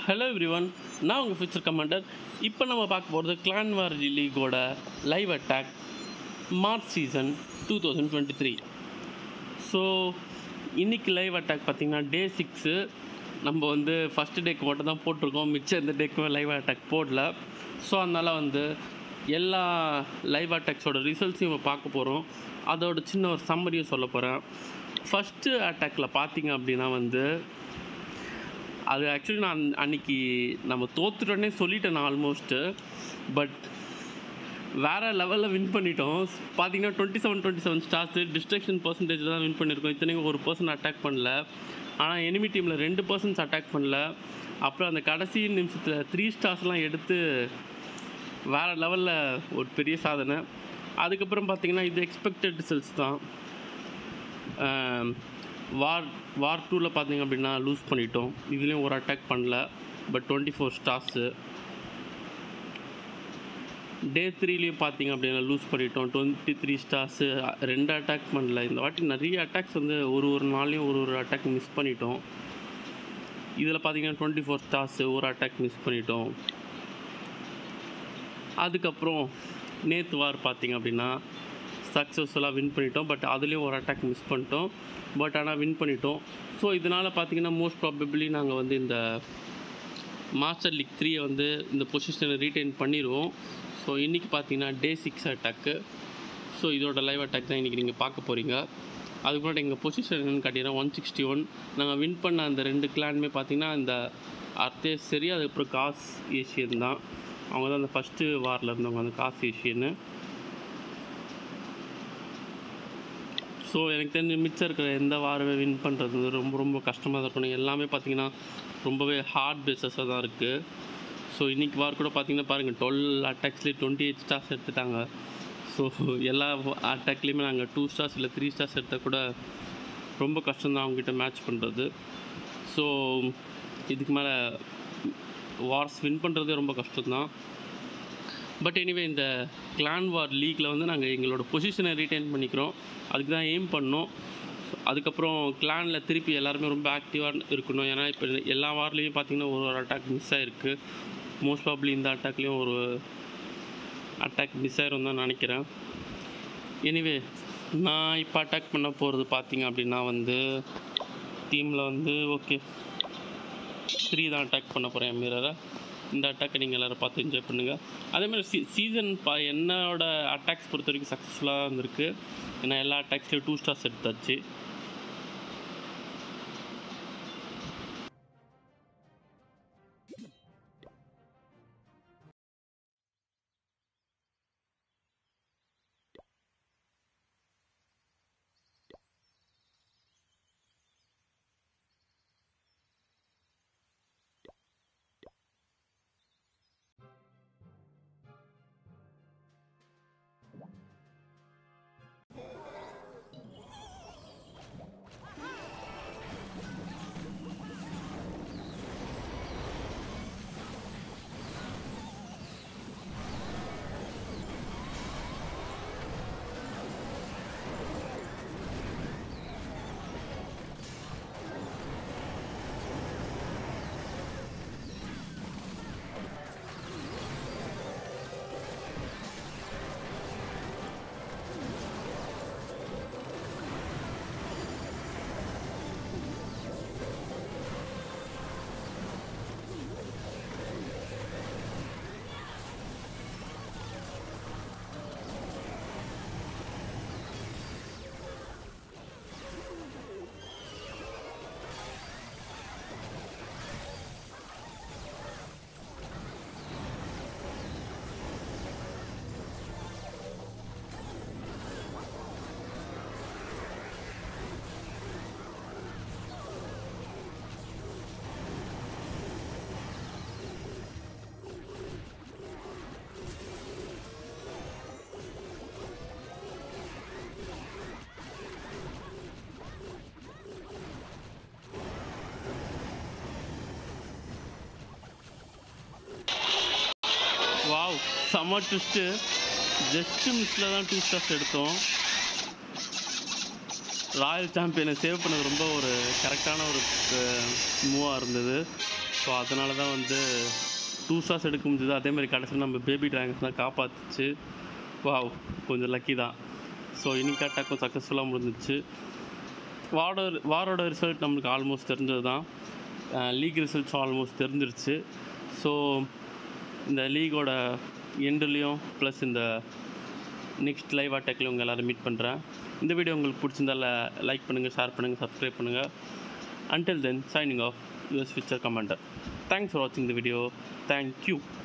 hello every one நான் உங்கள் future commander இப்போ நம்ம பார்க்க போகிறது கிளான் வார் லீகோட live attack March season two thousand twenty three so இன்றைக்கி லைவ் அட்டாக் பார்த்திங்கன்னா டே சிக்ஸு நம்ம வந்து ஃபஸ்ட்டு டேக்கு மட்டும் தான் போட்டிருக்கோம் மிச்சம் எந்த டேக்குமே லைவ் அட்டாக் போடல ஸோ அதனால் வந்து எல்லா லைவ் அட்டாக்ஸோட ரிசல்ட்ஸையும் நம்ம பார்க்க போகிறோம் அதோட சின்ன ஒரு சம்மரியும் சொல்ல போகிறேன் ஃபஸ்ட்டு அட்டாக்கில் பார்த்தீங்க அப்படின்னா வந்து அது ஆக்சுவலி நான் அன்னைக்கு நம்ம தோத்துட்டோன்னே சொல்லிட்டேன் நான் ஆல்மோஸ்ட்டு பட் வேறு லெவலில் வின் பண்ணிட்டோம் பார்த்தீங்கன்னா twenty seven twenty seven stars destruction percentage தான் வின் பண்ணியிருக்கோம் இத்தனைக்கும் ஒரு பர்சன் அட்டாக் பண்ணல ஆனால் எனிமி டீமில் ரெண்டு பர்சன்ஸ் அட்டாக் பண்ணல அப்புறம் அந்த கடைசி நிமிஷத்தில் த்ரீ ஸ்டார்ஸ்லாம் எடுத்து வேறு லெவலில் ஒரு பெரிய சாதனை அதுக்கப்புறம் பார்த்தீங்கன்னா இது எக்ஸ்பெக்டட் ரிசல்ட்ஸ் தான் வார் வார் டூவில் பார்த்தீங்க அப்படின்னா லூஸ் பண்ணிட்டோம் இதுலேயும் ஒரு அட்டாக் பண்ணல but twenty four stars day த்ரீலேயும் பார்த்தீங்க அப்படின்னா லூஸ் பண்ணிட்டோம் டுவெண்ட்டி த்ரீ ஸ்டார்ஸு ரெண்டு அட்டாக் பண்ணல இந்த வாட்டி நிறைய அட்டாக்ஸ் வந்து ஒரு ஒரு நாள்லேயும் ஒரு ஒரு அட்டாக் மிஸ் பண்ணிட்டோம் இதில் பார்த்தீங்கன்னா டுவெண்ட்டி ஃபோர் ஸ்டார்ஸு ஒரு அட்டாக் மிஸ் பண்ணிட்டோம் அதுக்கப்புறம் நேற்று வார் பார்த்தீங்க அப்படின்னா சக்ஸஸ்ஃபுல்லாக வின் பண்ணிட்டோம் பட் அதுலேயும் ஒரு அட்டாக் மிஸ் பண்ணிட்டோம் பட் ஆனால் வின் பண்ணிட்டோம் ஸோ இதனால் பார்த்தீங்கன்னா மோஸ்ட் ப்ராபபிளி நாங்கள் வந்து இந்த மாஸ்டர் லீக் த்ரீயை வந்து இந்த பொசிஷனை ரீட்டைன் பண்ணிடுவோம் ஸோ இன்றைக்கி பார்த்தீங்கன்னா டே சிக்ஸ் அட்டாக்கு ஸோ இதோட லைவ் அட்டாக் தான் இன்றைக்கி நீங்கள் பார்க்க போகிறீங்க அதுக்கு முன்னாடி எங்கள் பொசிஷன் என்னென்னு காட்டிங்கன்னா ஒன் சிக்ஸ்டி ஒன் நாங்கள் வின் பண்ண அந்த ரெண்டு கிளானுமே பார்த்தீங்கன்னா இந்த அர்த்தேஸ் சரி அதுக்கப்புறம் காஸ் ஏஷியன் தான் அவங்க தான் அந்த ஃபஸ்ட்டு வாரில் இருந்தவங்க அந்த காஸ் ஏஷியன்னு ஸோ எனக்கு தெரிஞ்சு மிச்சம் இருக்கிற எந்த வாரமே வின் பண்ணுறது வந்து ரொம்ப ரொம்ப கஷ்டமாக தான் இருக்கணும் எல்லாமே பார்த்தீங்கன்னா ரொம்பவே ஹார்ட் பேஸஸாக தான் இருக்குது ஸோ இன்றைக்கி வார் கூட பார்த்தீங்கன்னா பாருங்கள் டுவெல் அட்டாக்ஸ்லேயே டுவெண்ட்டி எயிட் ஸ்டார்ஸ் எடுத்துட்டாங்க ஸோ எல்லா அட்டாக்லேயுமே நாங்கள் டூ ஸ்டார்ஸ் இல்லை த்ரீ ஸ்டார்ஸ் எடுத்தால் கூட ரொம்ப கஷ்டம்தான் அவங்ககிட்ட மேட்ச் பண்ணுறது ஸோ இதுக்கு மேலே வார்ஸ் வின் பண்ணுறதே ரொம்ப கஷ்டம்தான் பட் எனிவே இந்த கிளான் வார் லீக்கில் வந்து நாங்கள் எங்களோட பொசிஷனை ரீட்டைன் பண்ணிக்கிறோம் அதுக்கு தான் எய்ம் பண்ணோம் அதுக்கப்புறம் கிளானில் திருப்பி எல்லாருமே ரொம்ப ஆக்டிவாக இருக்கணும் ஏன்னா இப்போ எல்லா வார்லேயும் பார்த்தீங்கன்னா ஒரு ஒரு அட்டாக் மிஸ் ஆகிருக்கு மோஸ்ட் ப்ராப்ளி இந்த அட்டாக்லேயும் ஒரு அட்டாக் மிஸ் ஆயிரும் தான் நினைக்கிறேன் எனிவே நான் இப்போ அட்டாக் பண்ண போகிறது பார்த்தீங்க அப்படின்னா வந்து டீமில் வந்து ஓகே த்ரீ தான் அட்டாக் பண்ண போகிறேன் என் மிரரை இந்த அட்டாக்கை நீங்கள் எல்லோரும் பார்த்து என்ஜாய் பண்ணுங்கள் அதேமாதிரி சீ சீசன் பா என்னோட அட்டாக்ஸ் பொறுத்த வரைக்கும் சக்ஸஸ்ஃபுல்லாக இருந்திருக்கு ஏன்னா எல்லா அட்டாக்ஸ்லேயும் டூ ஸ்டார்ஸ் எடுத்தாச்சு வாவ் செம்ம ட்விஸ்ட்டு ஜஸ்ட்டு மிஸ்ஸில் தான் டூ ஸ்டார்ஸ் எடுத்தோம் ராயல் சாம்பியனை சேவ் பண்ணது ரொம்ப ஒரு கரெக்டான ஒரு மூவாக இருந்தது ஸோ அதனால தான் வந்து டூ ஸ்டார்ஸ் எடுக்க முடிஞ்சது அதே மாதிரி கடைசியில் நம்ம பேபி ட்ராகன்ஸ் தான் காப்பாற்றுச்சு வாவ் கொஞ்சம் லக்கி தான் ஸோ இன்னைக்கு அட்டாக்கும் சக்ஸஸ்ஃபுல்லாக முடிஞ்சிச்சு வாரோட வாரோட ரிசல்ட் நம்மளுக்கு ஆல்மோஸ்ட் தெரிஞ்சது தான் லீக் ரிசல்ட்ஸும் ஆல்மோஸ்ட் தெரிஞ்சிருச்சு ஸோ இந்த லீகோட எண்டுலேயும் ப்ளஸ் இந்த நெக்ஸ்ட் லைவ் அட்டாக்லேயும் உங்கள் எல்லோரும் மீட் பண்ணுறேன் இந்த வீடியோ உங்களுக்கு பிடிச்சிருந்தால லைக் பண்ணுங்கள் ஷேர் பண்ணுங்கள் சப்ஸ்கிரைப் பண்ணுங்கள் until then signing off your future commander thanks for watching the video thank you